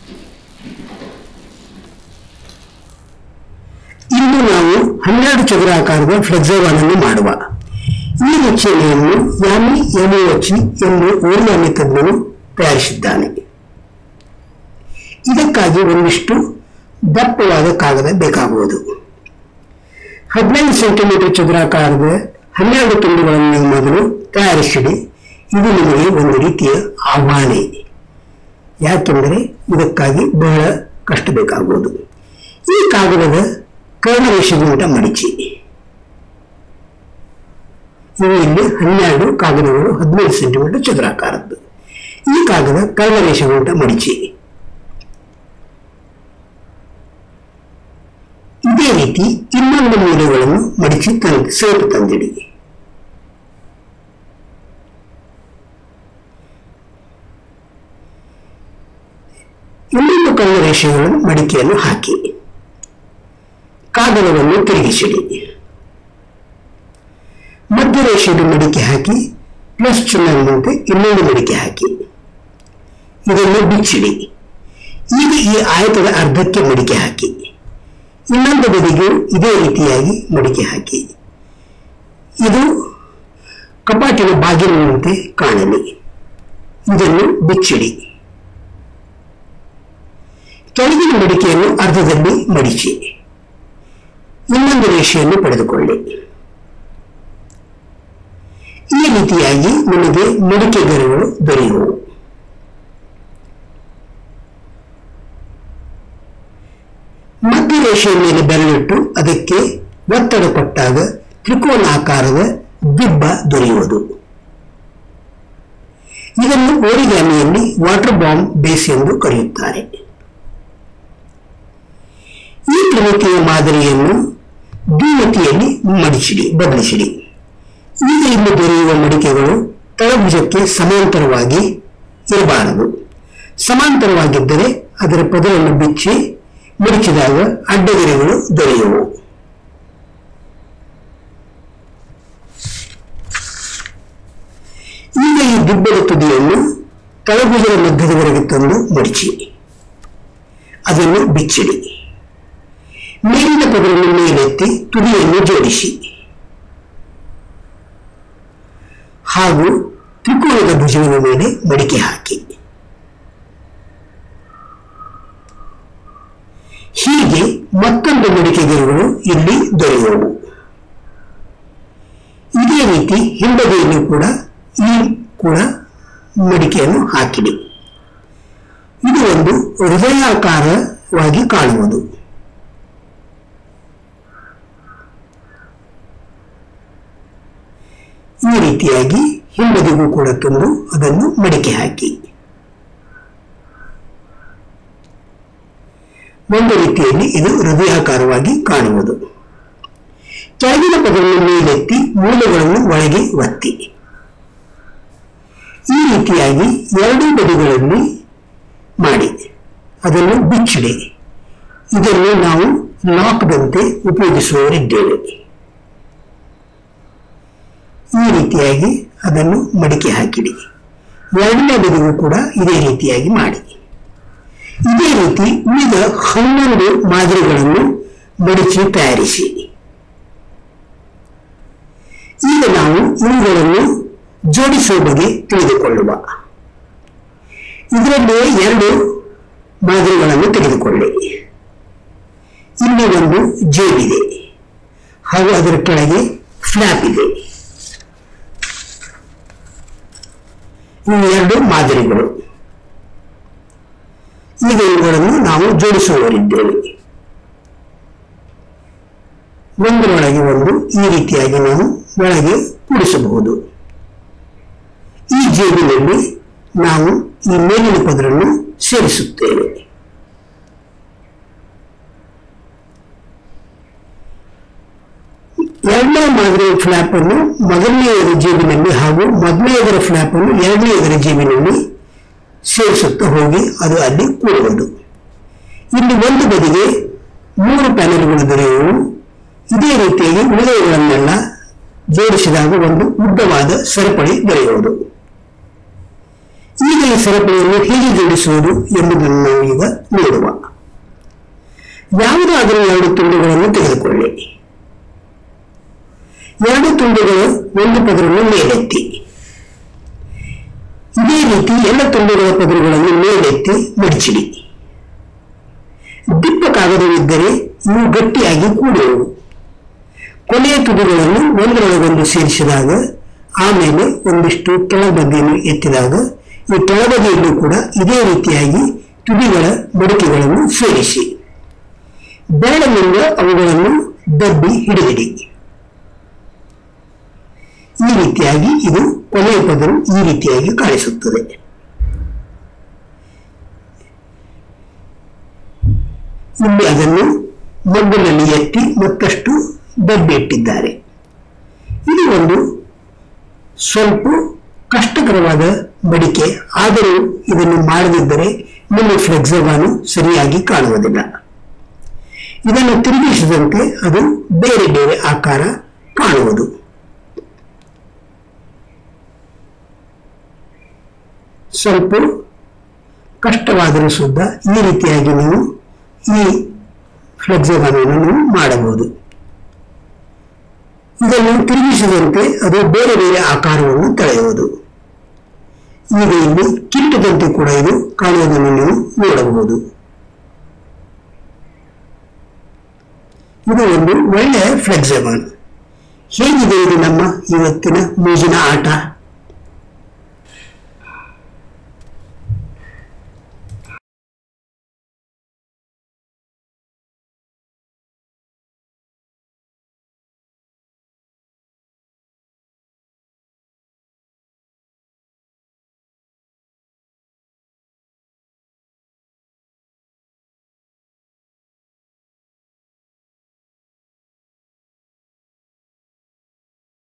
ಇಂದು ನಾವು ಹನ್ನೆರಡು ಚದುರಾಕಾರದ ಫ್ಲೆಕ್ಸೋವಾನ್ ಅನ್ನು ಮಾಡುವ ಈ ರಚನೆಯನ್ನು ಯಾಮಿ ಯಮೋವಚಿ ಎಂದು ಓರಿಯಾಮಿ ತಜ್ಞನು ತಯಾರಿಸಿದ್ದಾನೆ ಇದಕ್ಕಾಗಿ ಒಂದಿಷ್ಟು ದಪ್ಪವಾದ ಕಾಗದ ಬೇಕಾಗುವುದು ಹದಿನೈದು ಸೆಂಟಿಮೀಟರ್ ಚದುರಾಕಾರದ ಹನ್ನೆರಡು ತುಂಡುಗಳನ್ನು ನೀವು ಮೊದಲು ತಯಾರಿಸಿಡಿ ಇದು ನಿಮಗೆ ಒಂದು ರೀತಿಯ ಆಹ್ವಾನೆ ಯಾಕೆಂದರೆ ಇದಕ್ಕಾಗಿ ಬಹಳ ಕಷ್ಟ ಬೇಕಾಗುವುದು ಈ ಕಾಗದದ ಕರ್ಣರೇಷೆಗಿಂತ ಮಡಿಚಿ ಇವು ಇಲ್ಲಿ ಹನ್ನೆರಡು ಕಾಗದಗಳು ಹದಿನೈದು ಸೆಂಟಿಮೀಟರ್ ಚದುರಾಕಾರದ್ದು ಈ ಕಾಗದ ಕರ್ಣರೇಷೆಗಿಂತ ಮಡಿಚಿ ಇದೇ ರೀತಿ ಇನ್ನೊಂದು ಮೂಲೆಗಳನ್ನು ಮಡಿಚಿ ತಂದು ಸೇಟು ತಂದಿಡಿ ಇನ್ನೊಂದು ಕಲ್ಲು ರೇಷೆಗಳನ್ನು ಮಡಿಕೆಯನ್ನು ಹಾಕಿ ಕಾಗದವನ್ನು ತಿರುಗಿಸಿಡಿ ಮಧ್ಯ ರೇಷೆಗೆ ಮಡಿಕೆ ಹಾಕಿ ಪ್ಲಸ್ ಚಿಹ್ನೆಯಂತೆ ಇನ್ನೊಂದು ಮಡಿಕೆ ಹಾಕಿ ಇದನ್ನು ಬಿಚ್ಚಿಡಿ ಈಗ ಈ ಆಯತದ ಅರ್ಧಕ್ಕೆ ಮಡಿಕೆ ಹಾಕಿ ಇನ್ನೊಂದು ಬದಿಗೂ ಇದೇ ರೀತಿಯಾಗಿ ಮಡಿಕೆ ಹಾಕಿ ಇದು ಕಪಾಟಿನ ಬಾಗಿಲಿನಂತೆ ಕಾಣಲಿ ಇದನ್ನು ಬಿಚ್ಚಿಡಿ ಕೆಳಗಿನ ಮಡಿಕೆಯನ್ನು ಅರ್ಧದಲ್ಲಿ ಮಡಿಚಿ ಇನ್ನೊಂದು ರೇಷೆಯನ್ನು ಪಡೆದುಕೊಳ್ಳಿ ಈ ರೀತಿಯಾಗಿ ನಿಮಗೆ ಮಡಿಕೆ ಗರಿಗಳು ದೊರೆಯುವು ಮಧ್ಯ ರೇಷೆಯ ಮೇಲೆ ಬೆರಳಿಟ್ಟು ಅದಕ್ಕೆ ಒತ್ತಡ ಕೊಟ್ಟಾಗ ತ್ರಿಕೋನಾಕಾರದ ದಿಬ್ಬ ದೊರೆಯುವುದು ಇದನ್ನು ಓರಿಗಾಮಿಯಲ್ಲಿ ವಾಟರ್ ಬಾಂಬ್ ಬೇಸ್ ಎಂದು ಕರೆಯುತ್ತಾರೆ ಈ ತ್ರಿಮಿತಿಯ ಮಾದರಿಯನ್ನು ದ್ವಿಮಿತಿಯಲ್ಲಿ ಮಡಿಸಿಡಿ ಬದಲಿಸಿಡಿ ಈಗ ಇಲ್ಲಿ ದೊರೆಯುವ ಮಡಿಕೆಗಳು ತಳಭುಜಕ್ಕೆ ಸಮಾಂತರವಾಗಿ ಇರಬಾರದು ಸಮಾಂತರವಾಗಿದ್ದರೆ ಅದರ ಪದವನ್ನು ಬಿಚ್ಚಿ ಮುಡಿಚಿದಾಗ ಅಡ್ಡಗೆರೆಗಳು ದೊರೆಯುವು ಈಗ ಈ ದಿಬ್ಬದ ತುದಿಯನ್ನು ತಳಭುಜದ ಮಧ್ಯದವರೆಗೆ ತಂದು ಮಡಿಚಿ ಅದನ್ನು ಬಿಚ್ಚಿಡಿ ಮೇಲಿನ ಪದರನ್ನು ಮೇಲೆತ್ತಿ ತುದಿಯನ್ನು ಜೋಡಿಸಿ ಹಾಗೂ ತ್ರಿಕೋನದ ಭುಜದ ಮೇಲೆ ಮಡಿಕೆ ಹಾಕಿ ಹೀಗೆ ಮತ್ತೊಂದು ಮಡಿಕೆ ಗೆರೆಗಳು ಇಲ್ಲಿ ದೊರೆಯುವವು ಇದೇ ರೀತಿ ಹಿಂಬದಿಯಲ್ಲಿ ಕೂಡ ಈ ಕೂಡ ಮಡಿಕೆಯನ್ನು ಹಾಕಿಡಿ ಇದು ಒಂದು ಹೃದಯಾಕಾರವಾಗಿ ಕಾಣುವುದು ಈ ರೀತಿಯಾಗಿ ಹಿಂಬದಿಗೂ ಕೂಡ ತಂದು ಅದನ್ನು ಮಡಿಕೆ ಹಾಕಿ ಒಂದು ರೀತಿಯಲ್ಲಿ ಇದು ಹೃದಯಾಕಾರವಾಗಿ ಕಾಣುವುದು ಕೆಳಗಿನ ಪದವನ್ನು ಮೇಲೆತ್ತಿ ಮೂಲೆಗಳನ್ನು ಒಳಗೆ ಒತ್ತಿ ಈ ರೀತಿಯಾಗಿ ಎರಡೂ ಬದಿಗಳಲ್ಲಿ ಮಾಡಿ ಅದನ್ನು ಬಿಚ್ಚಿಡಿ ಇದನ್ನು ನಾವು ಲಾಕ್ದಂತೆ ಉಪಯೋಗಿಸುವವರಿದ್ದೇವೆ ಈ ರೀತಿಯಾಗಿ ಅದನ್ನು ಮಡಿಕೆ ಹಾಕಿಡಿ ಎರಡನೇ ಬದಿಗೂ ಕೂಡ ಇದೇ ರೀತಿಯಾಗಿ ಮಾಡಿ ಇದೇ ರೀತಿ ಉಳಿದ ಹನ್ನೊಂದು ಮಾದರಿಗಳನ್ನು ಮಡಿಚಿ ತಯಾರಿಸಿ ಈಗ ನಾವು ಇವುಗಳನ್ನು ಜೋಡಿಸುವ ಬಗ್ಗೆ ತಿಳಿದುಕೊಳ್ಳುವ ಇದರಲ್ಲಿ ಎರಡು ಮಾದರಿಗಳನ್ನು ತೆಗೆದುಕೊಳ್ಳಿ ಇಲ್ಲಿ ಒಂದು ಜೇಬಿದೆ ಹಾಗೂ ಅದರ ಕೆಳಗೆ ಫ್ಲಾಪ್ ಇದೆ ಇವು ಎರಡು ಮಾದರಿಗಳು ಈಗ ಇವುಗಳನ್ನು ನಾವು ಜೋಡಿಸುವವರಿದ್ದೇವೆ ಒಂದರೊಳಗೆ ಒಂದು ಈ ರೀತಿಯಾಗಿ ನಾವು ಒಳಗೆ ಕೂಡಿಸಬಹುದು ಈ ಜೇಬಿನಲ್ಲಿ ನಾವು ಈ ಮೇಲಿನ ಪದರನ್ನು ಸೇರಿಸುತ್ತೇವೆ ಎರಡನೇ ಮಾದರಿಯ ಫ್ಲಾಪ್ ಅನ್ನು ಮೊದಲನೆಯದರ ಜೇಬಿನಲ್ಲಿ ಹಾಗೂ ಮೊದಲನೆಯದರ ಫ್ಲಾಪ್ ಅನ್ನು ಎರಡನೆಯದರ ಜೇಬಿನಲ್ಲಿ ಸೇರಿಸುತ್ತಾ ಹೋಗಿ ಅದು ಅಲ್ಲಿ ಕೂಡುವುದು ಇಲ್ಲಿ ಒಂದು ಬದಿಗೆ ಮೂರು ಪ್ಯಾನೆಲ್ಗಳು ದೊರೆಯುವು ಇದೇ ರೀತಿಯಾಗಿ ಉಳಿದವುಗಳನ್ನೆಲ್ಲ ಜೋಡಿಸಿದಾಗ ಒಂದು ಉದ್ದವಾದ ಸರಪಳಿ ದೊರೆಯುವುದು ಈಗ ಈ ಸರಪಳಿಯನ್ನು ಹೇಗೆ ಜೋಡಿಸುವುದು ಎಂಬುದನ್ನು ನಾವು ಈಗ ನೋಡುವ ಯಾವುದಾದರೂ ಎರಡು ತುಂಡುಗಳನ್ನು ತೆಗೆದುಕೊಳ್ಳಿ ಎರಡು ತುಂಡುಗಳು ಒಂದು ಪದರನ್ನು ಮೇಲೆತ್ತಿ ಇದೇ ರೀತಿ ಎಲ್ಲ ತುಂಡುಗಳ ಪದರುಗಳನ್ನು ಮೇಲೆತ್ತಿ ಮಡಚಿಡಿ ದಿಪ್ಪ ಕಾಗದವಿದ್ದರೆ ಇವು ಗಟ್ಟಿಯಾಗಿ ಕೂಡುವವು ಕೊನೆಯ ತುದಿಗಳನ್ನು ಒಂದರೊಳಗೊಂದು ಸೇರಿಸಿದಾಗ ಆಮೇಲೆ ಒಂದಿಷ್ಟು ಕೆಳಬದಿಯನ್ನು ಎತ್ತಿದಾಗ ಈ ಕೆಳಬದಿಯಲ್ಲೂ ಕೂಡ ಇದೇ ರೀತಿಯಾಗಿ ತುದಿಗಳ ಮಡಿಕೆಗಳನ್ನು ಸೇರಿಸಿ ಬೆರಳಿನಿಂದ ಅವುಗಳನ್ನು ದಬ್ಬಿ ಹಿಡಿದಿಡಿ ಈ ರೀತಿಯಾಗಿ ಇದು ಕೊನೆಯ ಪದರು ಈ ರೀತಿಯಾಗಿ ಕಾಣಿಸುತ್ತದೆ ಇಲ್ಲಿ ಅದನ್ನು ಮಗ್ಗಲಲ್ಲಿ ಎತ್ತಿ ಮತ್ತಷ್ಟು ದಬ್ಬಿ ಇಟ್ಟಿದ್ದಾರೆ ಇದು ಒಂದು ಸ್ವಲ್ಪ ಕಷ್ಟಕರವಾದ ಮಡಿಕೆ ಆದರೂ ಇದನ್ನು ಮಾಡದಿದ್ದರೆ ನಿಮ್ಮ ಫ್ಲೆಕ್ಸವಾನು ಸರಿಯಾಗಿ ಕಾಣುವುದಿಲ್ಲ ಇದನ್ನು ತಿರುಗಿಸಿದಂತೆ ಅದು ಬೇರೆ ಬೇರೆ ಆಕಾರ ಕಾಣುವುದು ಸ್ವಲ್ಪ ಕಷ್ಟವಾದರೂ ಸುದ್ದ ಈ ರೀತಿಯಾಗಿ ನೀವು ಈ ಫ್ಲೆಕ್ಸವನ್ನು ನೀವು ಮಾಡಬಹುದು ಇದನ್ನು ತಿರುಗಿಸಿದಂತೆ ಅದು ಬೇರೆ ಬೇರೆ ಆಕಾರವನ್ನು ತಳೆಯುವುದು ಈಗ ಇಲ್ಲಿ ಕಿಟ್ಟದಂತೆ ಕೂಡ ಇದು ಕಾಣುವುದನ್ನು ನೀವು ನೋಡಬಹುದು ಇದು ಒಂದು ಒಳ್ಳೆಯ ಫ್ಲೆಕ್ಸಬಲ್ ಹೇಗಿದೆ ಇದು ನಮ್ಮ ಇವತ್ತಿನ ಮೂಗಿನ ಆಟ